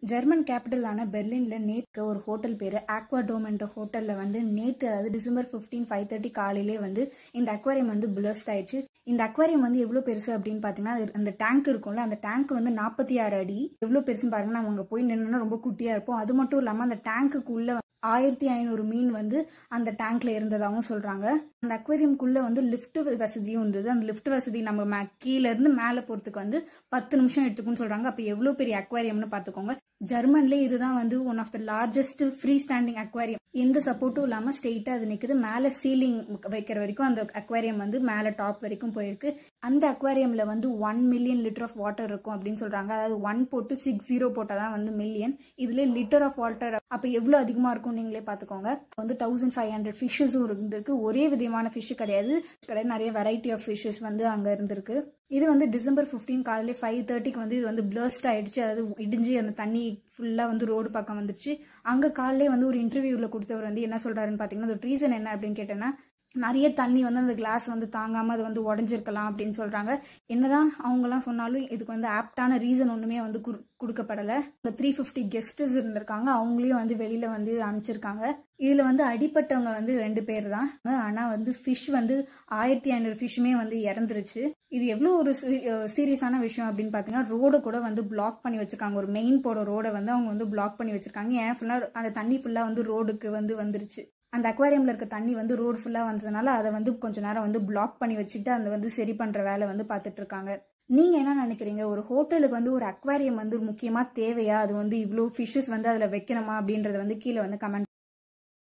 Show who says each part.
Speaker 1: German கேபிட்டலான பெர்லின்ல நேத்து ஒரு hotel பேரு ஆக்வாடோம் என்ற ஹோட்டல்ல வந்து நேத்து அதாவது டிசம்பர் 15 ஃபைவ் தேர்ட்டி காலையிலே வந்து இந்த அக்வாரியம் வந்து பிளஸ்ட் ஆயிடுச்சு இந்த அக்வாரியம் வந்து எவ்வளவு பெருசு அப்படின்னு பாத்தீங்கன்னா அது- அந்த டேங்க் இருக்கும்ல அந்த டேங்க் வந்து நாற்பத்தி ஆறு அடி எவ்வளவு பெருசுன்னு பாருங்க நம்ம அங்க போய் நின்னா ரொம்ப குட்டியா இருப்போம் அது மட்டும் இல்லாம அந்த டேங்க்குள்ள ஆயிரத்தி ஐநூறு மீன் வந்து அந்த டேங்க்ல இருந்ததாகவும் சொல்றாங்க அந்த அக்வேரியம்குள்ள வந்து லிஃப்ட் வசதியும் இருந்தது அந்த லிஃப்ட் வசதி நம்ம மே- கீழ இருந்து மேல போறதுக்கு வந்து பத்து நிமிஷம் எடுத்துக்கும்னு சொல்றாங்க அப்ப எவ்வளவு பெரிய அக்வாரியம்னு பாத்துக்கோங்க ஜெர்மன்ல இதுதான் வந்து one of the largest free standing aquarium எந்த சப்போர்ட்டும் இல்லாம ஸ்ட்ரெயிட்டா அது நிக்குது மேல சீலிங் வைக்கிற வரைக்கும் அந்த அக்வாரியம் வந்து மேல டாப் வரைக்கும் போயிருக்கு அந்த அக்வாரியம்ல வந்து one million litre of water இருக்கும் அப்படின்னு சொல்றாங்க அதாவது ஒன் போட்டு சிக்ஸ் ஜீரோ போட்டாதான் வந்து மில்லியன் இதுல லிட்டர் ஆஃப் வாட்டர் அப்ப எவ்வளவு அதிகமா இருக்கும் நீங்களே பாத்துக்கோங்க வந்து தௌசண்ட் ஃபைவ் ஹண்ட்ரட் ஃபிஷ்ஷஸும் இருந்திருக்கு ஒரே விதமான ஃபிஷ் கிடையாது கிடையாது நிறைய வெரைட்டி ஆஃப் ஃபிஷ்ஷஸ் வந்து அங்க இருந்திருக்கு இது வந்து டிசம்பர் 15 காலையில ஃபைவ் தேர்ட்டிக்கு வந்து இது வந்து பிளர்ஸ்ட் ஆயிடுச்சு அதாவது இடிஞ்சு அந்த தண்ணி ஃபுல்லா வந்து ரோடு பக்கம் வந்துச்சு அங்க காலையிலே வந்து ஒரு இன்டர்வியூல கொடுத்தவர் வந்து என்ன சொல்றாருன்னு பாத்தீங்கன்னா அதோட ரீசன் என்ன அப்படின்னு கேட்டேன்னா நிறைய தண்ணி வந்து அந்த கிளாஸ் வந்து தாங்காம அது வந்து உடஞ்சிருக்கலாம் அப்படின்னு சொல்றாங்க என்னதான் அவங்க எல்லாம் சொன்னாலும் இதுக்கு வந்து ஆப்டான ரீசன் ஒண்ணுமே வந்து குடு- கொடுக்கப்படல இந்த த்ரீ ஃபிஃப்டி கெஸ்டஸ் இருந்திருக்காங்க அவங்களையும் வந்து வெளியில வந்து அனுப்பிச்சிருக்காங்க இதுல வந்து அடிப்பட்டவங்க வந்து ரெண்டு பேர் தான் ஆனா வந்து ஃபிஷ் வந்து ஆயிரத்தி ஐநூறு ஃபிஷ்ஷுமே வந்து இறந்துருச்சு இது எவ்வளவு ஒரு சீரியஸான விஷயம் அப்படின்னு பாத்தீங்கன்னா ரோட கூட வந்து பிளாக் பண்ணி வச்சிருக்காங்க ஒரு மெயின் போட ரோட வந்து அவங்க வந்து பிளாக் பண்ணி வச்சிருக்காங்க ஏன் ஃபுல்லா அந்த தண்ணி ஃபுல்லா வந்து ரோடுக்கு வந்து வந்துருச்சு அந்த அக்வாரியம்ல இருக்க தண்ணி வந்து ரோடு ஃபுல்லா வந்ததுனால அதை வந்து கொஞ்ச நேரம் வந்து பிளாக் பண்ணி வச்சுட்டு அந்த வந்து சரி பண்ற வேலை வந்து பார்த்துட்டு இருக்காங்க நீங்க என்ன நினைக்கிறீங்க ஒரு ஹோட்டலுக்கு வந்து ஒரு அக்வாரியம் வந்து முக்கியமா தேவையா அது வந்து இவ்வளோ ஃபிஷ்ஷஸ் வந்து அதுல வைக்கணுமா அப்படின்றத வந்து கீழே வந்து கமெண்ட்